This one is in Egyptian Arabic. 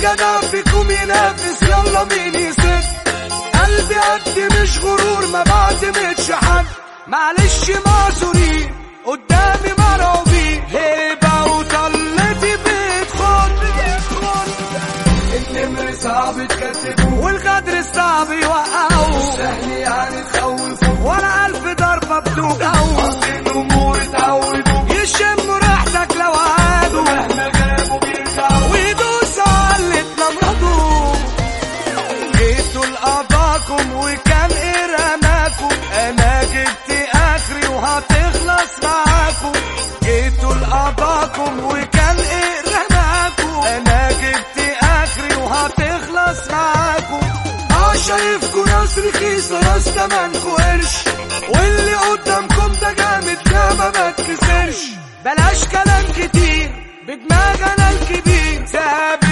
الجدع فيكم ينافس يلا مين يسد قلبي قد مش غرور ما بعتمدش حد معلش معذورين قدامي مرعوبين هيبة وطلتي بتخون النمر صعب تكتبوه والغدر صعب يوقعوه سهل يعني تخوفوه ولا ألف ضربة بتوجعوه الأمور اتعودوا يشموا ريحتك لو عادوا مهما جابوا بيرجعوا ويدوسوا على اللي اتنمرضوا جيتوا لقضاكم وكان ايه رماكم انا جبت اخري وهتخلص معاكم جيتوا لقضاكم وكان ايه رماكم انا جبت اخري وهتخلص معاكم اه شايفكوا ناس رخيصة ناس تمنكوا قرش واللي قدامكم ده جامد ده ما بتكسرش بلاش كلام كتير بدماغ انا الكبير ثابت